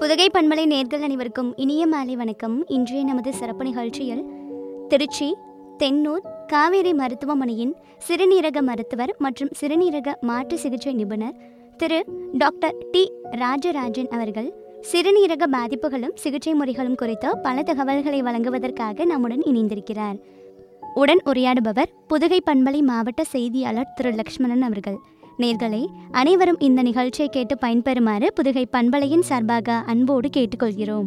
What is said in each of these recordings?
புதுகை பண்பலை நேர்கள் அனைவருக்கும் இனிய மாலை வணக்கம் இன்றைய நமது சிறப்பு நிகழ்ச்சியில் திருச்சி தென்னூர் காவேரி மருத்துவமனையின் சிறுநீரக மருத்துவர் மற்றும் சிறுநீரக மாற்று சிகிச்சை நிபுணர் திரு டாக்டர் டி ராஜராஜன் அவர்கள் சிறுநீரக பாதிப்புகளும் சிகிச்சை முறைகளும் குறித்த பல தகவல்களை வழங்குவதற்காக நம்முடன் இணைந்திருக்கிறார் உடன் உரையாடுபவர் புதுகை பண்பலை மாவட்ட செய்தியாளர் திரு லக்ஷ்மணன் அவர்கள் நேர்களே அனைவரும் இந்த நிகழ்ச்சியை கேட்டு பயன்பெறுமாறு புதுகை பண்பலையின் சார்பாக அன்போடு கேட்டுக்கொள்கிறோம்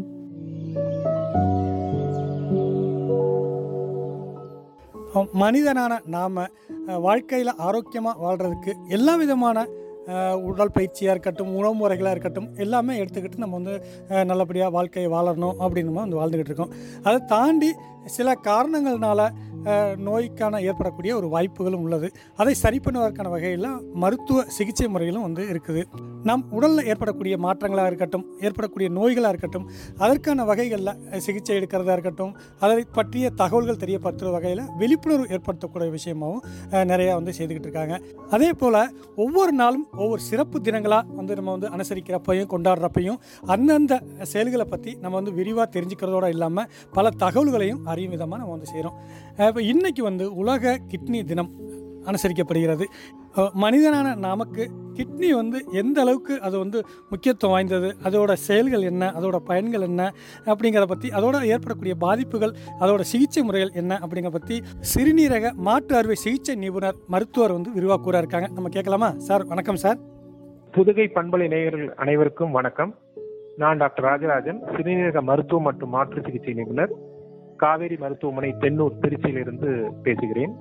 மனிதனான நாம் வாழ்க்கையில் ஆரோக்கியமாக வாழ்கிறதுக்கு எல்லா விதமான அஹ், உடல் பயிற்சியாக இருக்கட்டும் உணவு முறைகளாக இருக்கட்டும் எல்லாமே எடுத்துக்கிட்டு நம்ம வந்து அஹ், நல்லபடியாக வாழ்க்கையை வாழணும் அப்படின்னு நம்ம வந்து வாழ்ந்துக்கிட்டு இருக்கோம் அதை தாண்டி சில காரணங்கள்னால அஹ், நோய்க்கான ஏற்படக்கூடிய ஒரு வாய்ப்புகளும் உள்ளது அதை சரி பண்ணுவதற்கான வகையில் மருத்துவ சிகிச்சை முறைகளும் வந்து இருக்குது நம் உடலில் ஏற்படக்கூடிய மாற்றங்களாக இருக்கட்டும் ஏற்படக்கூடிய நோய்களாக இருக்கட்டும் அதற்கான வகைகளில் சிகிச்சை எடுக்கிறதா இருக்கட்டும் அதை பற்றிய தகவல்கள் தெரியப்படுத்துகிற வகையில் விழிப்புணர்வு ஏற்படுத்தக்கூடிய விஷயமாகவும் அஹ், நிறையா வந்து செய்துக்கிட்டு இருக்காங்க அதே போல் ஒவ்வொரு நாளும் ஒவ்வொரு சிறப்பு தினங்களாக வந்து நம்ம வந்து அனுசரிக்கிறப்பையும் கொண்டாடுறப்பையும் அந்தந்த செயல்களை பற்றி நம்ம வந்து விரிவாக தெரிஞ்சுக்கிறதோட இல்லாமல் பல தகவல்களையும் அறியும் விதமாக நம்ம வந்து செய்கிறோம் இப்போ இன்றைக்கி வந்து உலக கிட்னி தினம் அனுசரிக்கப்படுகிறது அஹ், மனிதனான நமக்கு கிட்னி வந்து எந்த அளவுக்கு அது வந்து முக்கியத்துவம் வாய்ந்தது அதோட செயல்கள் என்ன அதோட பயன்கள் என்ன அப்படிங்கிறத பற்றி அதோட ஏற்படக்கூடிய பாதிப்புகள் அதோட சிகிச்சை முறைகள் என்ன அப்படிங்கிறத பற்றி சிறுநீரக மாற்று அறுவை சிகிச்சை நிபுணர் மருத்துவர் வந்து விரிவாக கூற இருக்காங்க நம்ம கேட்கலாமா சார் வணக்கம் சார் புதுகை பண்பலை நேயர்கள் அனைவருக்கும் வணக்கம் நான் டாக்டர் ராஜராஜன் சிறுநீரக மருத்துவம் மற்றும் மாற்று சிகிச்சை நிபுணர் காவேரி மருத்துவமனை தென்னூர் திருச்சியிலிருந்து பேசுகிறேன்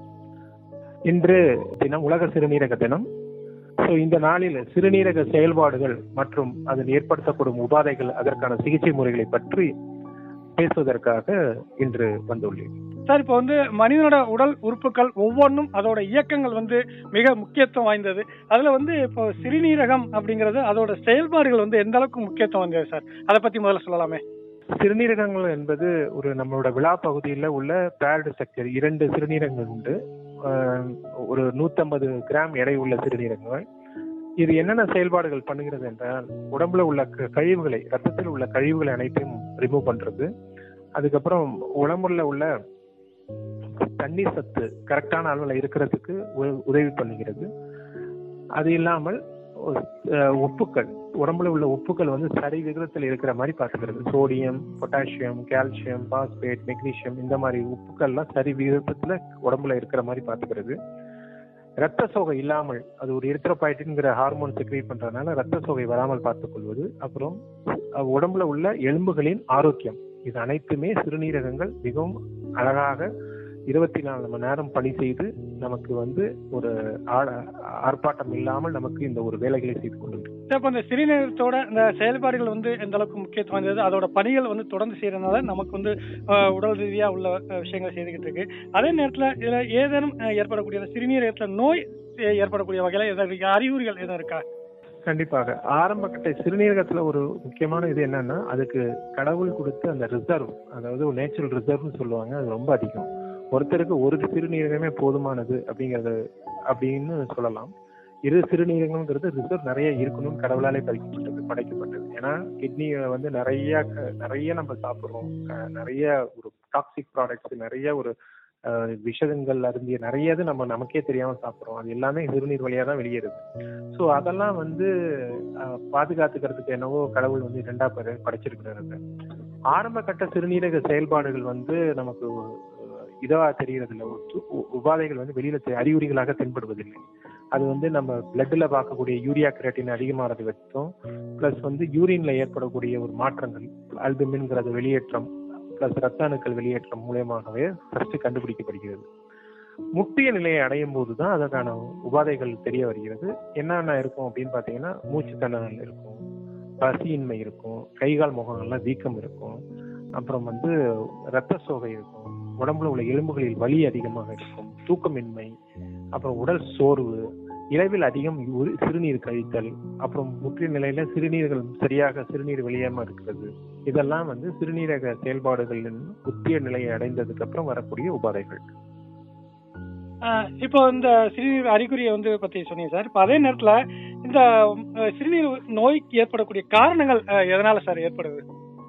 இன்று தினம் உலக சிறுநீரக தினம் ஸோ இந்த நாளில் சிறுநீரக செயல்பாடுகள் மற்றும் அதில் ஏற்படுத்தப்படும் உபாதைகள் அதற்கான சிகிச்சை முறைகளை பற்றி பேசுவதற்காக இன்று வந்துள்ளேன் சார் இப்போ வந்து மனிதனோட உடல் உறுப்புகள் ஒவ்வொன்றும் அதோட இயக்கங்கள் வந்து மிக முக்கியத்துவம் வாய்ந்தது அதில் வந்து இப்போ சிறுநீரகம் அப்படிங்கிறது அதோட செயல்பாடுகள் வந்து எந்த அளவுக்கு முக்கியத்துவம் வாய்ந்தது சார் அதை பற்றி முதல்ல சொல்லலாமே சிறுநீரகங்கள் என்பது ஒரு நம்மளோட விழா பகுதியில் உள்ள பேரடு ஸ்ட்ரக்சர் இரண்டு சிறுநீரகங்கள் உண்டு ஆஹ் ஒரு 150 கிராம் எடை உள்ள சிறுநீரகங்கள் இது என்னென்ன செயல்பாடுகள் பண்ணுகிறது என்றால் உடம்புல உள்ள க- கழிவுகளை ரத்தத்தில் உள்ள கழிவுகளை அனைத்தையும் ரிமூவ் பண்றது அதுக்கப்புறம் உடம்புல உள்ள தண்ணீர் சத்து கரெக்டான அளவில் இருக்கிறதுக்கு உ- உதவி பண்ணுகிறது அது இல்லாமல் ஒ- அஹ் உப்புக்கள் உடம்புல உள்ள உப்புக்கள் வந்து சரி விகிதத்தில் இருக்கிற மாதிரி பார்த்துக்கிறது sodium potassium calcium phosphate magnesium இந்த மாதிரி உப்புக்கள்லாம் சரி விகிதத்துல உடம்புல இருக்கிற மாதிரி பார்த்துக்கிறது ரத்த சோகை இல்லாமல் அது ஒரு எரித்ரோபாய்டின்ங்கிற ஹார்மோன் செக்ரேட் பண்றதுனால ரத்த சோகை வராமல் பார்த்துக் கொள்வது அப்புறம் அஹ், உடம்புல உள்ள எலும்புகளின் ஆரோக்கியம் இது அனைத்துமே சிறுநீரகங்கள் மிகவும் அழகாக இருபத்தி நாலு மணி நேரம் பணி செய்து நமக்கு வந்து ஒரு ஆ- ஆர்ப்பாட்டம் இல்லாமல் நமக்கு இந்த ஒரு வேலைகளை செய்து கொண்டிருக்கிறது சார் இப்போ இந்த சிறுநீரகத்தோட இந்த செயல்பாடுகள் வந்து எந்த அளவுக்கு முக்கியத்துவம் வாய்ந்தது அதோட பணிகள் வந்து தொடர்ந்து செய்யறதுனால நமக்கு வந்து அஹ், உடல் ரீதியாக உள்ள அஹ், விஷயங்கள் செய்துக்கிட்டு இருக்கு அதே நேரத்தில் இதில் ஏதேனும் அஹ், ஏற்படக்கூடிய அந்த சிறுநீரகத்தில் நோய் அஹ், ஏற்படக்கூடிய வகையில் ஏதாவது அறிகுறிகள் எதுவும் இருக்கா கண்டிப்பாக ஆரம்ப கட்ட சிறுநீரகத்துல ஒரு முக்கியமான இது என்னன்னா அதுக்கு கடவுள் கொடுத்த அந்த ரிசர்வ் அதாவது ஒரு நேச்சுரல் ரிசர்வ்னு சொல்லுவாங்க அது ரொம்ப அதிகம் ஒருத்தருக்கு ஒரு சிறுநீரகமே போதுமானது அப்படிங்கறது அப்படின்னு சொல்லலாம் இரு சிறுநீரகங்கிறது ரிசர்வ் நிறைய இருக்கணும்னு கடவுளாலே படைக்கப்பட்டது படைக்கப்பட்டது ஏன்னா கிட்னியை வந்து நிறைய க- நிறைய நம்ம சாப்பிடுறோம் க- நிறைய ஒரு டாக்ஸிக் ப்ராடக்ட்ஸ் நிறைய ஒரு அஹ், விஷங்கள் அருந்திய நிறைய இது நம்ம நமக்கே தெரியாம சாப்பிடுறோம் அது எல்லாமே சிறுநீர் வழியா தான் வெளியேறுது ஸோ அதெல்லாம் வந்து அஹ், பாதுகாத்துக்கிறதுக்கு என்னவோ கடவுள் வந்து இரண்டா படை படைச்சிருக்கிறாரு ஆரம்ப கட்ட சிறுநீரக செயல்பாடுகள் வந்து நமக்கு அஹ், இதா தெரியறது இல்லை உபாதைகள் வந்து வெளியில தெ- அறிகுறிகளாக தென்படுவதில்லை அது வந்து நம்ம பிளட்ல பார்க்கக்கூடிய யூரியா கிரேட்டின் அதிகமானது வச்சும் பிளஸ் வந்து யூரின்ல ஏற்படக்கூடிய ஒரு மாற்றங்கள் அல்புமின்ங்கிறது வெளியேற்றம் பிளஸ் ரத்த அணுக்கள் வெளியேற்றம் மூலியமாகவே ஃபர்ஸ்ட் கண்டுபிடிக்கப்படுகிறது முற்றிய நிலையை அடையும் போது தான் அதற்கான உபாதைகள் தெரிய வருகிறது என்னென்ன இருக்கும் அப்படின்னு பார்த்தீங்கன்னா மூச்சு திணறல் இருக்கும் பசியின்மை இருக்கும் கைகால் முகங்கள்லாம் வீக்கம் இருக்கும் அப்புறம் வந்து இரத்த சோகை இருக்கும் உடம்புல உள்ள எலும்புகளில் வலி அதிகமாக இருக்கும் தூக்கமின்மை அப்புறம் உடல் சோர்வு இளவில் அதிகம் உரு- சிறுநீர் கழித்தல் அப்புறம் முற்றிய நிலையில சிறுநீர்கள் சரியாக சிறுநீர் வெளியாம இருக்கிறது இதெல்லாம் வந்து சிறுநீரக செயல்பாடுகளின் முற்றிய நிலையை அடைந்ததுக்கு அப்புறம் வரக்கூடிய உபாதைகள் ஆஹ் இப்போ இந்த சிறுநீர் அறிகுறியை வந்து பத்தி சொன்னீங்க சார் இப்போ அதே நேரத்துல இந்த அஹ், சிறுநீர் நோய்க்கு ஏற்படக்கூடிய காரணங்கள் அஹ், எதனால சார் ஏற்படுது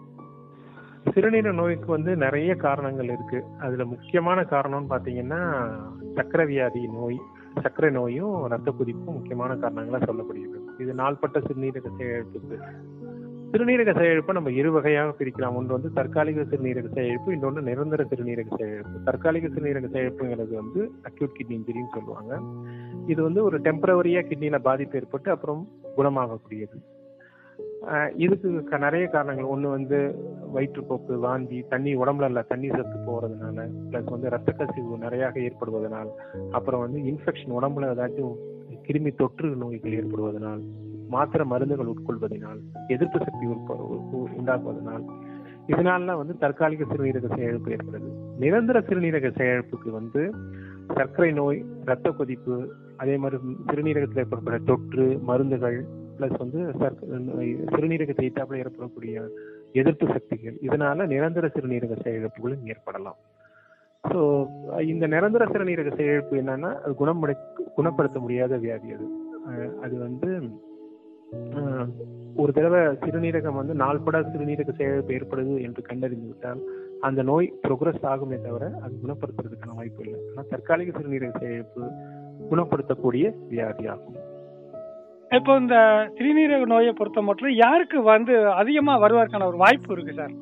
சிறுநீரக நோய்க்கு வந்து நிறைய காரணங்கள் இருக்கு அதுல முக்கியமான காரணம்னு பாத்தீங்கன்னா சக்கரை வியாதி நோய் சர்க்கரை நோயும் ரத்த கொதிப்பும் முக்கியமான காரணங்களா சொல்லப்படுகிறது இது நாள்பட்ட சிறுநீரக செயலிழப்புக்கு சிறுநீரக செயலிழப்பை நம்ம இரு வகையாக பிரிக்கலாம் ஒன்று வந்து தற்காலிக சிறுநீரக செயலிழப்பு இன்னொன்று நிரந்தர சிறுநீரக செயலிழப்பு தற்காலிக சிறுநீரக செயலிழப்புங்கிறது வந்து அக்யூட் கிட்னி இன்ஜுரின்னு சொல்லுவாங்க இது வந்து ஒரு டெம்பரவரியா கிட்னியில பாதிப்பு ஏற்பட்டு அப்புறம் குணமாகக்கூடியது ஆஹ் இதுக்கு க- நிறைய காரணங்கள் ஒன்று வந்து வயிற்றுப்போக்கு வாந்தி தண்ணி உடம்புல இல்ல தண்ணி சத்து போறதுனால பிளஸ் வந்து ரத்த கசிவு நிறைய ஏற்படுவதனால் அப்புறம் வந்து இன்ஃபெக்ஷன் உடம்புல ஏதாச்சும் கிருமி தொற்று நோய்கள் ஏற்படுவதனால் மாத்திரை மருந்துகள் உட்கொள்வதனால் எதிர்ப்பு சக்தி உட்ப- உ- உண்டாக்குவதனால் இதனால வந்து தற்காலிக சிறுநீரக செயலிழப்பு ஏற்படுது நிரந்தர சிறுநீரக செயலிழப்புக்கு வந்து சர்க்கரை நோய் ரத்த கொதிப்பு அதே மாதிரி சிறுநீரகத்தில் ஏற்படக்கூடிய தொற்று மருந்துகள் பிளஸ் வந்து சர்க்க- நோய் சிறுநீரக தேய்த்தாப்புல ஏற்படக்கூடிய எதிர்ப்பு சக்திகள் இதனால நிரந்தர சிறுநீரக செயலிழப்புகளும் ஏற்படலாம் ஸோ இந்த நிரந்தர சிறுநீரக செயலிழப்பு என்னன்னா அது குணமுடை குணப்படுத்த முடியாத வியாதி அது அஹ் அது வந்து அஹ், ஒரு தடவை சிறுநீரகம் வந்து நாள்பட சிறுநீரக செயலிழப்பு ஏற்படுது என்று கண்டறிந்து விட்டால் அந்த நோய் ப்ரோக்ரஸ் ஆகுமே தவிர அது குணப்படுத்துறதுக்கான வாய்ப்பு இல்லை ஆனால் தற்காலிக சிறுநீரக செயலிழப்பு குணப்படுத்தக்கூடிய வியாதி ஆகும் இப்போ இந்த சிறுநீரக நோயை பொறுத்த மட்டும் யாருக்கு வந்து அதிகமா வருவதற்கான ஒரு வாய்ப்பு இருக்கு சார்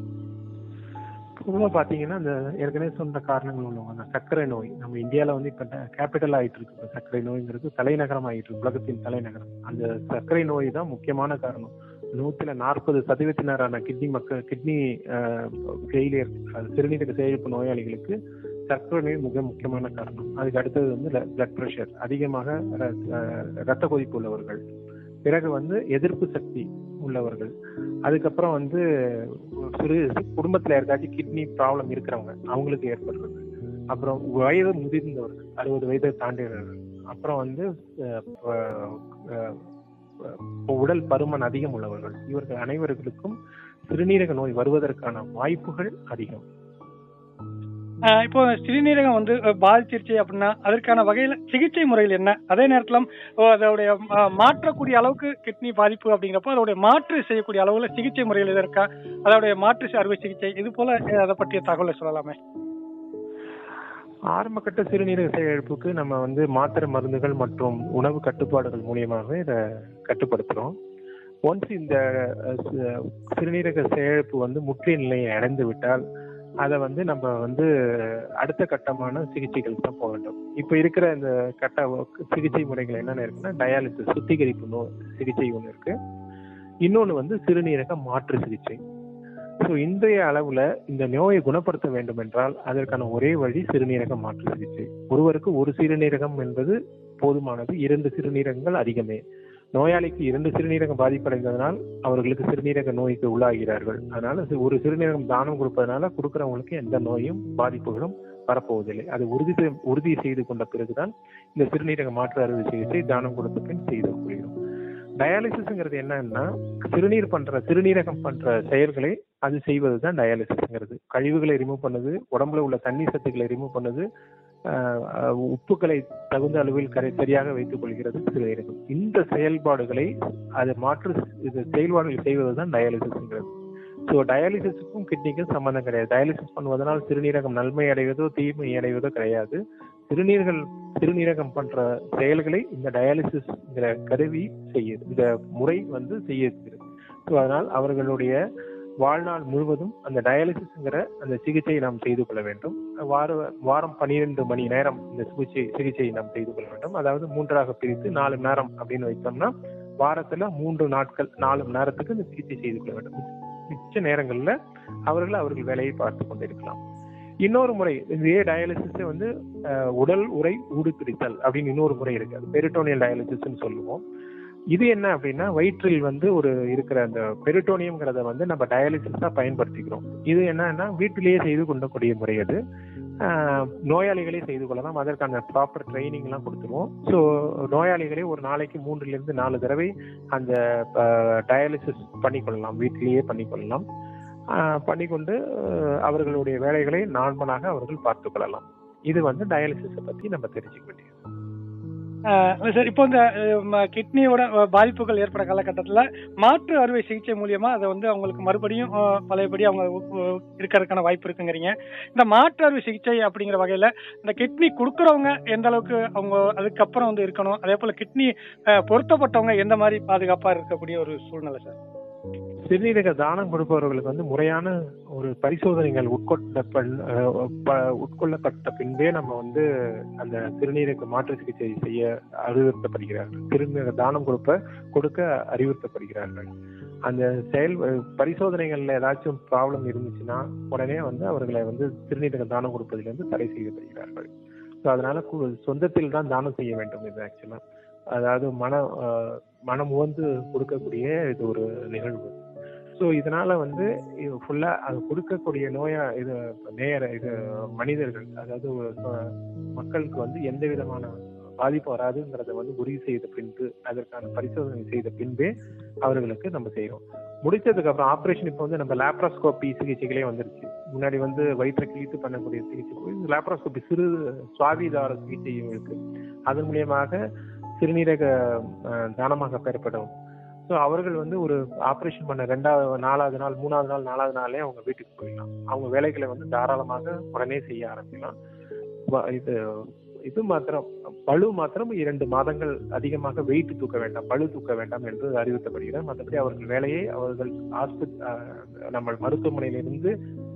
பொதுவாக பார்த்தீங்கன்னா இந்த ஏற்கனவே சொன்ன காரணங்கள் உள்ளவங்க அந்த சர்க்கரை நோய் நம்ம இந்தியாவில் வந்து இப்போ கேபிட்டல் ஆயிட்டு இருக்கு இப்ப சர்க்கரை நோய்ங்கிறது தலைநகரம் ஆயிட்டு இருக்கு உலகத்தின் தலைநகரம் அந்த சர்க்கரை நோய் தான் முக்கியமான காரணம் நூத்துல நாற்பது சதவீதத்தினரான கிட்னி மக்கள் கிட்னி ஃபெயிலியர் சிறுநீரக செயலிழப்பு நோயாளிகளுக்கு சர்க்கரை நோய் மிக முக்கியமான காரணம் அதுக்கு அடுத்தது வந்து பிளட் ப்ரெஷர் அதிகமாக ர- அஹ், ரத்த கொதிப்பு உள்ளவர்கள் பிறகு வந்து எதிர்ப்பு சக்தி உள்ளவர்கள் அதுக்கப்புறம் வந்து சிறு குடும்பத்துல யாருக்காச்சும் கிட்னி ப்ராப்ளம் இருக்கிறவங்க அவங்களுக்கு ஏற்படுறது அப்புறம் வயது முதிர்ந்தவர்கள் அறுபது வயதை தாண்டியவர்கள் அப்புறம் வந்து அஹ், ப- அஹ், உடல் பருமன் அதிகம் உள்ளவர்கள் இவர்கள் அனைவர்களுக்கும் சிறுநீரக நோய் வருவதற்கான வாய்ப்புகள் அதிகம் அஹ் இப்போ சிறுநீரகம் வந்து அஹ், பாதிச்சிருச்சு அப்படின்னா அதற்கான வகையில சிகிச்சை முறைகள் என்ன அதே நேரத்துல அஹ், அதோடைய அஹ், மாற்றக்கூடிய அளவுக்கு கிட்னி பாதிப்பு அப்படிங்கிறப்போ அதோடைய மாற்று செய்யக்கூடிய அளவுல சிகிச்சை முறைகள் எது இருக்கா அதோடைய மாற்று அறுவை சிகிச்சை இது போல அஹ், அதை பற்றிய தகவலை சொல்லலாமே ஆரம்பகட்ட சிறுநீரக செயலிழப்புக்கு நம்ம வந்து மாத்திரை மருந்துகள் மற்றும் உணவு கட்டுப்பாடுகள் மூலியமாகவே இதை கட்டுப்படுத்துறோம் ஒன்ஸ் இந்த அஹ், சி- சிறுநீரக செயலிழப்பு வந்து முற்றிய நிலையை அடைந்து விட்டால் அதை வந்து நம்ம வந்து அடுத்த கட்டமான சிகிச்சைகள் தான் போக வேண்டும் இப்போ இருக்கிற இந்த கட்ட சிகிச்சை முறைகள் என்னென்ன இருக்குன்னா டயாலிசிஸ் சுத்திகரிப்பு நோ சிகிச்சை ஒன்று இருக்கு இன்னொன்று வந்து சிறுநீரக மாற்று சிகிச்சை ஸோ இன்றைய அளவுல இந்த நோயை குணப்படுத்த வேண்டும் என்றால் அதற்கான ஒரே வழி சிறுநீரக மாற்று சிகிச்சை ஒருவருக்கு ஒரு சிறுநீரகம் என்பது போதுமானது இரண்டு சிறுநீரகங்கள் அதிகமே நோயாளிக்கு இரண்டு சிறுநீரகம் பாதிப்படைந்ததனால் அவர்களுக்கு சிறுநீரக நோய்க்கு உள்ளாகிறார்கள் அதனால சி- ஒரு சிறுநீரகம் தானம் கொடுப்பதனால கொடுக்கறவங்களுக்கு எந்த நோயும் பாதிப்புகளும் வரப்போவதில்லை அது உறுதி செய்- உறுதி செய்து கொண்ட பிறகுதான் இந்த சிறுநீரக மாற்று அறுவை சிகிச்சை தானம் கொடுத்த பின் செய்து கொள்கிறோம் டயாலிசிஸ்ங்கிறது என்னன்னா சிறுநீர் பண்ற சிறுநீரகம் பண்ற செயல்களை அது செய்வது தான் டயாலிசிஸ்ங்கிறது கழிவுகளை ரிமூவ் பண்ணுது உடம்புல உள்ள தண்ணீர் சத்துக்களை ரிமூவ் பண்ணுது ஆஹ் ஆஹ் உப்புக்களை தகுந்த அளவில் கரை சரியாக வைத்துக் கொள்கிறது சிறுநீரகம் இந்த செயல்பாடுகளை அது மாற்று இது செயல்பாடுகள் செய்வது தான் டயாலிசிஸ்ங்கிறது ஸோ டயாலிசிஸுக்கும் கிட்னிக்கும் சம்பந்தம் கிடையாது டயாலிசிஸ் பண்ணுவதனால் சிறுநீரகம் நன்மை அடைவதோ தீமை அடைவதோ கிடையாது சிறுநீர்கள் சிறுநீரகம் பண்ற செயல்களை இந்த டயாலிசிஸ்ங்கிற கருவி செய்யுது இந்த முறை வந்து செய்யுது ஸோ அதனால் அவர்களுடைய வாழ்நாள் முழுவதும் அந்த டயாலிசிஸ்ங்கிற அந்த சிகிச்சையை நாம் செய்து கொள்ள வேண்டும் வார வாரம் பன்னிரெண்டு மணி நேரம் இந்த சிகிச்சை சிகிச்சையை நாம் செய்து கொள்ள வேண்டும் அதாவது மூன்றாக பிரித்து நாலு மணி நேரம் அப்படின்னு வைத்தோம்னா வாரத்துல மூன்று நாட்கள் நாலு மணி நேரத்துக்கு இந்த சிகிச்சை செய்து கொள்ள வேண்டும் மிச்ச நேரங்கள்ல அவர்கள் அவர்கள் வேலையை பார்த்து கொண்டிருக்கலாம் இன்னொரு முறை இதே டயாலிசிஸ் வந்து அஹ், உடல் உரை ஊடு பிரித்தல் அப்படின்னு இன்னொரு முறை இருக்கு அது பெரிட்டோனியல் டயாலிசிஸ்ன்னு சொல்லுவோம் இது என்ன அப்படின்னா வயிற்றில் வந்து ஒரு இருக்கிற அந்த பெரிட்டோனியம்ங்கிறத வந்து நம்ம டயாலிசிஸா பயன்படுத்திக்கிறோம் இது என்னன்னா வீட்டிலேயே செய்து கொள்ளக்கூடிய முறை அது ஆஹ், நோயாளிகளே செய்து கொள்ளலாம் அதற்கான ப்ராப்பர் ட்ரைனிங் எல்லாம் கொடுத்துருவோம் ஸோ நோயாளிகளே ஒரு நாளைக்கு மூன்றுல இருந்து நாலு தடவை அந்த டயாலிசிஸ் பண்ணிக்கொள்ளலாம் வீட்டிலேயே பண்ணிக்கொள்ளலாம் ஆஹ், பண்ணிக்கொண்டு ஆஹ், அவர்களுடைய வேலைகளை நார்மலாக அவர்கள் பார்த்துக் கொள்ளலாம் இது வந்து டயாலிசிஸை பத்தி நம்ம தெரிஞ்சுக்க வேண்டியது ஆஹ் சார் இப்போ இந்த அஹ், கிட்னியோட அஹ், பாதிப்புகள் ஏற்பட காலகட்டத்தில் மாற்று அறுவை சிகிச்சை மூலியமா அதை வந்து அவங்களுக்கு மறுபடியும் அஹ், பழையபடி அவங்க உ- இருக்கிறதுக்கான வாய்ப்பு இருக்குங்கிறீங்க இந்த மாற்று அறுவை சிகிச்சை அப்படிங்கிற வகையில இந்த கிட்னி கொடுக்குறவங்க எந்த அளவுக்கு அவங்க அதுக்கப்புறம் வந்து இருக்கணும் அதே போல கிட்னி அஹ், பொருத்தப்பட்டவங்க எந்த மாதிரி பாதுகாப்பா இருக்கக்கூடிய ஒரு சூழ்நிலை சார் சிறுநீரக தானம் கொடுப்பவர்களுக்கு வந்து முறையான ஒரு பரிசோதனைகள் உட்கொண்ட பண்- அஹ் ப- உட்கொள்ளப்பட்ட பின்பே நம்ம வந்து அந்த சிறுநீரக மாற்று சிகிச்சை செய்ய அறிவுறுத்தப்படுகிறார்கள் சிறுநீரக தானம் கொடுப்ப கொடுக்க அறிவுறுத்தப்படுகிறார்கள் அந்த செயல் பரிசோதனைகள்ல ஏதாச்சும் ப்ராப்ளம் இருந்துச்சுன்னா உடனே வந்து அவர்களை வந்து சிறுநீரக தானம் கொடுப்பதிலிருந்து தடை செய்யப்படுகிறார்கள் ஸோ அதனால கு- சொந்தத்தில் தான் தானம் செய்ய வேண்டும் இது ஆக்சுவலா அதாவது மன அஹ், மனம் உவந்து கொடுக்கக்கூடிய இது ஒரு நிகழ்வு ஸோ இதனால வந்து இது ஃபுல்லா அது கொடுக்கக்கூடிய நோயா இது நேர இது மனிதர்கள் அதாவது ஒரு, அஹ், மக்களுக்கு வந்து எந்த விதமான பாதிப்பு வராதுங்கிறத வந்து உறுதி செய்த பின்பு அதற்கான பரிசோதனை செய்த பின்பே அவர்களுக்கு நம்ம செய்யறோம் முடிச்சதுக்கு அப்புறம் ஆப்ரேஷன் இப்போ வந்து நம்ம லேப்ராஸ்கோபி சிகிச்சைகளே வந்துருச்சு முன்னாடி வந்து வயிற்றை கிழித்து பண்ணக்கூடிய சிகிச்சை போய் லேப்ராஸ்கோபி சிறு சுவாதிதார சிகிச்சையும் இருக்கு அதன் மூலியமாக சிறுநீரக அஹ், தானமாக பெறப்படும் ஸோ அவர்கள் வந்து ஒரு ஆப்ரேஷன் பண்ண ரெண்டாவது நாலாவது நாள் மூணாவது நாள் நாலாவது நாளே அவங்க வீட்டுக்கு போயிடலாம் அவங்க வேலைகளை வந்து தாராளமாக உடனே செய்ய ஆரம்பிக்கலாம் வ- இது இது மாத்திரம் பளு மாத்திரம் இரண்டு மாதங்கள் அதிகமாக வெயிட் தூக்க வேண்டாம் பளு தூக்க வேண்டாம் என்று அறிவுறுத்தப்படுகிறது மற்றபடி அவர்கள் வேலையை அவர்கள் ஹாஸ்பிட் நம்ம மருத்துவமனையிலிருந்து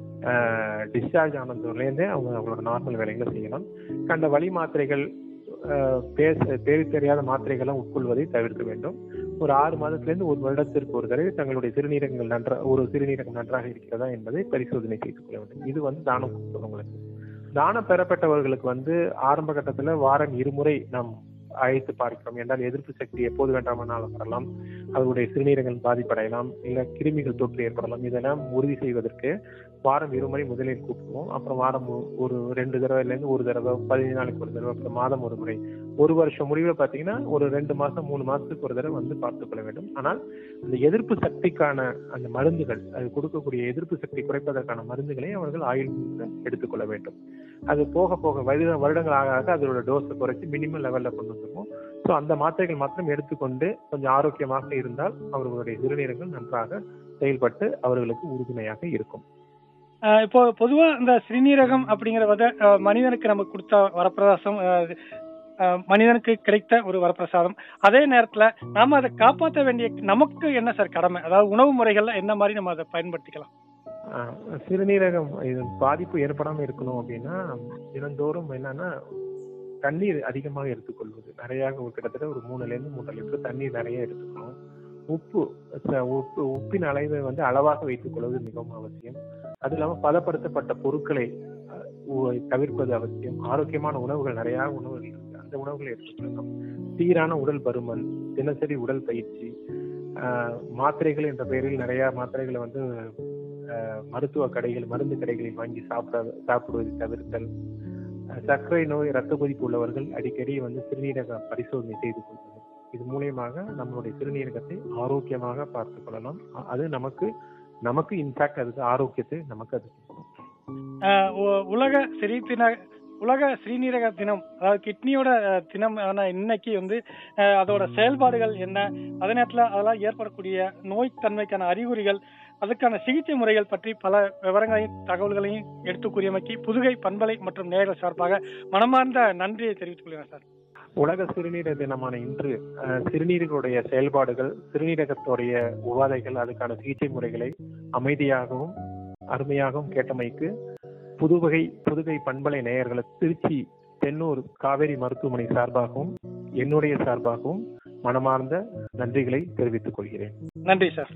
டிஸ்சார்ஜ் ஆனதுலேருந்தே அவங்க அவங்களோட நார்மல் வேலைகளை செய்யலாம் கண்ட வழி மாத்திரைகள் அஹ், பேச பேரு தெரியாத மாத்திரைகளும் உட்கொள்வதை தவிர்க்க வேண்டும் ஒரு ஆறு மாதத்திலிருந்து ஒரு வருடத்திற்கு ஒரு தடவை தங்களுடைய சிறுநீரகங்கள் நன்றா ஒரு சிறுநீரகம் நன்றாக இருக்கிறதா என்பதை பரிசோதனை செய்து கொள்ள வேண்டும் இது வந்து தானம் கொடுப்பவங்களுக்கு தானம் பெறப்பட்டவர்களுக்கு வந்து ஆரம்ப கட்டத்துல வாரம் இருமுறை நாம் அழைத்து பார்க்கிறோம் என்றால் எதிர்ப்பு சக்தி எப்போது வேண்டாமானாலும் வரலாம் அவருடைய சிறுநீரகங்கள் பாதிப்படையலாம் இல்ல கிருமிகள் தொற்று ஏற்படலாம் இதெல்லாம் உறுதி செய்வதற்கு வாரம் இருமுறை முதலில் கூப்பிடுவோம் அப்புறம் வாரம் ஒ- ஒரு ரெண்டு தடவைல இருந்து ஒரு தடவை பதினைந்து நாளைக்கு ஒரு தடவை அப்புறம் மாதம் ஒரு முறை ஒரு வருஷம் முடிவுல பாத்தீங்கன்னா ஒரு ரெண்டு மாசம் மூணு மாசத்துக்கு ஒரு தடவை வந்து பார்த்துக் கொள்ள வேண்டும் ஆனால் அந்த எதிர்ப்பு சக்திக்கான அந்த மருந்துகள் அது கொடுக்கக்கூடிய எதிர்ப்பு சக்தி குறைப்பதற்கான மருந்துகளை அவர்கள் ஆயுள் எடுத்துக்கொள்ள வேண்டும் அது போக போக வருட வருடங்கள் ஆக ஆக அதோட டோஸை குறைச்சி மினிமம் லெவல்ல கொண்டு வந்துருவோம் ஸோ அந்த மாத்திரைகள் மாத்திரம் எடுத்துக்கொண்டு கொஞ்சம் ஆரோக்கியமாக இருந்தால் அவர்களுடைய சிறுநீரகங்கள் நன்றாக செயல்பட்டு அவர்களுக்கு உறுதுணையாக இருக்கும் ஆஹ் இப்போ பொதுவா இந்த சிறுநீரகம் அப்படிங்கறத ஆஹ் மனிதனுக்கு நமக்கு கொடுத்த வரப்பிரசாதம் ஆஹ் ஆஹ் மனிதனுக்கு கிடைத்த ஒரு வரப்பிரசாதம் அதே நேரத்துல நாம அதை காப்பாற்ற வேண்டிய நமக்கு என்ன சார் கடமை அதாவது உணவு முறைகள்ல என்ன மாதிரி நம்ம அதை பயன்படுத்திக்கலாம் ஆஹ் சிறுநீரகம் இது பாதிப்பு ஏற்படாம இருக்கணும் அப்படின்னா தினந்தோறும் என்னன்னா தண்ணீர் அதிகமாக எடுத்துக்கொள்வது நிறைய ஒரு கிட்டத்தட்ட ஒரு மூணுல இருந்து மூன்று லிட்டர் தண்ணீர் நிறைய எடுத்துக்கணும் உப்பு ச- உப்பு உப்பின் அளவை வந்து அளவாக வைத்துக் கொள்வது மிகவும் அவசியம் அது இல்லாம பதப்படுத்தப்பட்ட பொருட்களை அஹ், உ- தவிர்ப்பது அவசியம் ஆரோக்கியமான உணவுகள் நிறைய உணவுகள் இருக்கு அந்த உணவுகளை எடுத்துக்கொள்ளலாம் சீரான உடல் பருமன் தினசரி உடல் பயிற்சி ஆஹ், மாத்திரைகள் என்ற பெயரில் நிறைய மாத்திரைகளை வந்து ஆஹ், மருத்துவ கடைகள் மருந்து கடைகளில் வாங்கி சாப்பிட சாப்பிடுவதை தவிர்த்தல் அஹ், சர்க்கரை நோய் ரத்த கொதிப்பு உள்ளவர்கள் அடிக்கடி வந்து சிறுநீரக பரிசோதனை செய்து கொள்வது இது மூலியமாக நம்மளுடைய சிறுநீரகத்தை ஆரோக்கியமாக பார்த்துக் கொள்ளலாம் அ- அது நமக்கு நமக்கு இன்ஃபேக்ட் அதுக்கு ஆரோக்கியத்தை நமக்கு அது கொடுக்கும். ஆஹ் உ- உலக சிறுநீர உலக சிறுநீரக தினம் அதாவது கிட்னியோட அஹ், தினம் ஆன இன்னைக்கு வந்து அஹ், அதோட செயல்பாடுகள் என்ன அதே நேரத்துல அதெல்லாம் ஏற்படக்கூடிய நோய் தன்மைக்கான அறிகுறிகள் அதுக்கான சிகிச்சை முறைகள் பற்றி பல விவரங்களையும் தகவல்களையும் எடுத்து கூறியமைக்கு புதுகை பண்பலை மற்றும் நேயர்கள் சார்பாக மனமார்ந்த நன்றியை தெரிவித்துக் கொள்கிறேன் சார் உலக சிறுநீரக தினமான இன்று அஹ், சிறுநீரகங்களுடைய செயல்பாடுகள் சிறுநீரகத்துடைய உபாதைகள் அதுக்கான சிகிச்சை முறைகளை அமைதியாகவும் அருமையாகவும் கேட்டமைக்கு புதுவகை புதுகை பண்பலை நேயர்களுக்கு திருச்சி தென்னூர் காவேரி மருத்துவமனை சார்பாகவும் என்னுடைய சார்பாகவும் மனமார்ந்த நன்றிகளை தெரிவித்துக் கொள்கிறேன் நன்றி சார்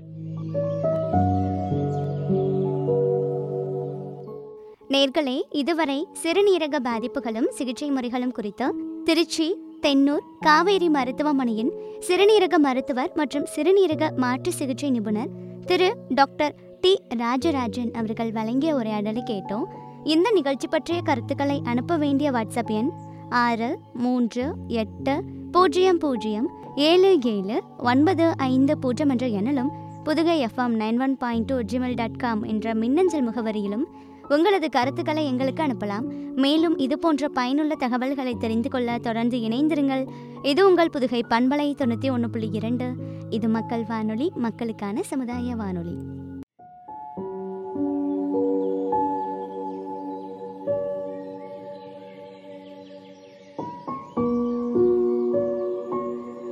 நேர்களே இதுவரை சிறுநீரக பாதிப்புகளும் சிகிச்சை முறைகளும் குறித்து திருச்சி தென்னூர் காவேரி மருத்துவமனையின் சிறுநீரக மருத்துவர் மற்றும் சிறுநீரக மாற்று சிகிச்சை நிபுணர் திரு டாக்டர் டி ராஜராஜன் அவர்கள் வழங்கிய உரையாடலை கேட்டோம் இந்த நிகழ்ச்சி பற்றிய கருத்துக்களை அனுப்ப வேண்டிய வாட்ஸ்அப் எண் ஆறு மூன்று எட்டு பூஜ்ஜியம் பூஜ்ஜியம் ஏழு ஏழு ஒன்பது ஐந்து பூஜ்ஜியம் என்ற எண்ணிலும் Pudugai FM nine one point two Gmail dot com என்ற மின்னஞ்சல் முகவரியிலும் உங்களது கருத்துக்களை எங்களுக்கு அனுப்பலாம் மேலும் இது போன்ற பயனுள்ள தகவல்களை தெரிந்து கொள்ள தொடர்ந்து இணைந்திருங்கள் இது உங்கள் புதுகை பண்பலை தொண்ணூற்றி ஒன்று புள்ளி இரண்டு இது மக்கள் வானொலி மக்களுக்கான சமுதாய வானொலி